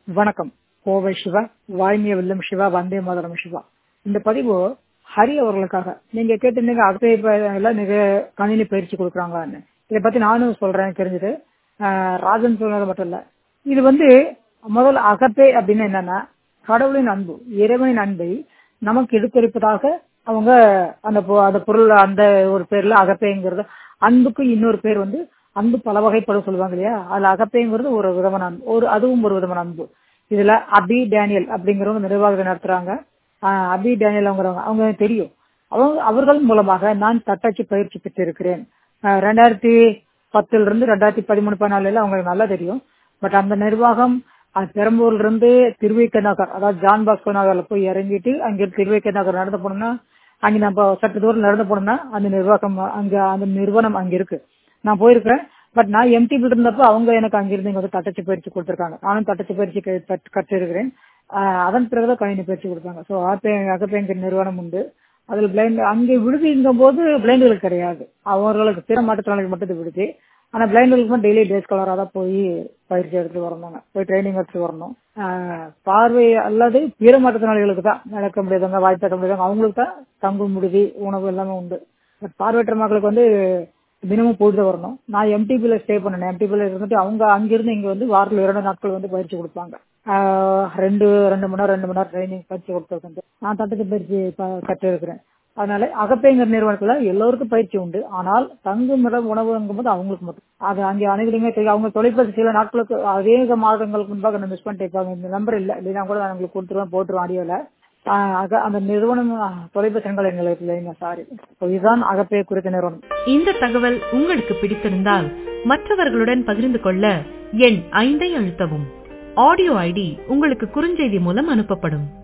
வணக்கம் கோவை சிவா வாய்மைய வெல்லும் சிவா வந்தே மாதரம் சிவா இந்த பதிவு ஹரி அவர்களுக்காக நீங்க கேட்டிருந்தீங்க அகத்தை எல்லாம் மிக கணினி பயிற்சி கொடுக்குறாங்களான்னு இதை பத்தி நானும் சொல்றேன் தெரிஞ்சது ராஜன் சொன்னது மட்டும் இல்ல இது வந்து முதல்ல அகப்பே அப்படின்னு என்னன்னா கடவுளின் அன்பு இறைவனின் அன்பை நமக்கு எடுத்துரைப்பதாக அவங்க அந்த பொ- அந்த பொருள் அந்த ஒரு பேர்ல அகப்பேங்கிறது அன்புக்கு இன்னொரு பேர் வந்து அன்பு பல வகைப்படும் சொல்லுவாங்க இல்லையா அதுல அகப்பேங்கிறது ஒரு விதமான அன்பு ஒரு அதுவும் ஒரு விதமான அன்பு இதுல அபி டேனியல் அப்படிங்கிறவங்க நிர்வாகத்தை நடத்துறாங்க ஆஹ் அபி டேனியல் அவங்கிறவங்க அவங்க எனக்கு தெரியும் அவங்க அவர்கள் மூலமாக நான் தட்டச்சு பயிற்சி பெற்றிருக்கிறேன் ஆஹ் ரெண்டாயிரத்தி பத்துல இருந்து ரெண்டாயிரத்தி பதிமூணு பதினாலுல அவங்களுக்கு நல்லா தெரியும் பட் அந்த நிர்வாகம் அது பெரம்பூர்ல இருந்து திருவைக்க நகர் அதாவது ஜான் பாஸ்கோ நகர்ல போய் இறங்கிட்டு அங்க திருவைக்க நகர் நடந்து போனோம்னா அங்க நம்ம சற்று தூரம் நடந்து போனோம்னா அந்த நிர்வாகம் அங்க அந்த நிறுவனம் அங்க இருக்கு நான் போயிருக்கிறேன் பட் நான் எம்டிபிள் இருந்தப்போ அவங்க எனக்கு அங்கிருந்து இங்க வந்து தட்டச்சு பயிற்சி கொடுத்திருக்காங்க நானும் தட்டச்சு பயிற்சி க- கற்று- கற்றிருக்கிறேன் ஆஹ் அதன் பிறகுதான் கணினி பயிற்சி கொடுத்தாங்க ஸோ அகப்பேங்க நிறுவனம் உண்டு அதுல பிளைண்ட் அங்கே விடுதிங்கும் போது பிளைண்டுகளுக்கு கிடையாது அவர்களுக்கு பிற மாற்றுத்திறனாளிகள் மட்டும் இது விடுதி ஆனா பிளைண்டுகளுக்கு டெய்லி டே ஸ்காலரா தான் போய் பயிற்சி எடுத்து வரணுங்க போய் ட்ரைனிங் எடுத்து வரணும் ஆஹ் பார்வை அல்லது பிற மாற்றுத்திறனாளிகளுக்கு தான் நடக்க முடியாதவங்க வாய் தட்ட முடியாதவங்க அவங்களுக்கு தான் தங்கும் விடுதி உணவு எல்லாமே உண்டு பட் பார்வையற்ற மக்களுக்கு வந்து தினமும் போயிட்டு தான் வரணும் நான் எம்டிபில ஸ்டே பண்ணேன் எம்டிபில இருந்துட்டு அவங்க அங்கிருந்து இங்க வந்து வாரத்துல இரண்டு நாட்கள் வந்து பயிற்சி கொடுப்பாங்க ஆஹ் ரெண்டு ரெண்டு மணி நேரம் ரெண்டு மணி நேரம் ட்ரைனிங் பயிற்சி கொடுத்துருக்கு நான் தட்டத்து பயிற்சி ப- கற்றிருக்கிறேன் அதனால அகப்பேங்கர் நிறுவனத்துல எல்லோருக்கும் பயிற்சி உண்டு ஆனால் தங்கும் இடம் உணவுங்கும் போது அவங்களுக்கு மட்டும் அது அங்கே அனைவருமே தெரியும் அவங்க தொலைபேசி சில நாட்களுக்கு அநேக மாதங்களுக்கு முன்பாக நான் மிஸ் பண்ணிட்டு இருப்பாங்க இந்த நம்பர் இல்ல இல்லைன்னா கூட நான் உங்களுக்கு கொடுத்துருவேன் போட்டுருவேன் ஆடியோல ஆஹ் அக- அந்த நிறுவனம் ஆஹ், தொலைபேசி எண்கள் எங்களுக்கு இல்லைங்க சாரி இதுதான் அகப்பே குறித்த நிறுவனம் இந்த தகவல் உங்களுக்கு பிடித்திருந்தால் மற்றவர்களுடன் பகிர்ந்து கொள்ள எண் ஐந்தை அழுத்தவும் ஆடியோ ஐடி உங்களுக்கு குறுஞ்செய்தி மூலம் அனுப்பப்படும்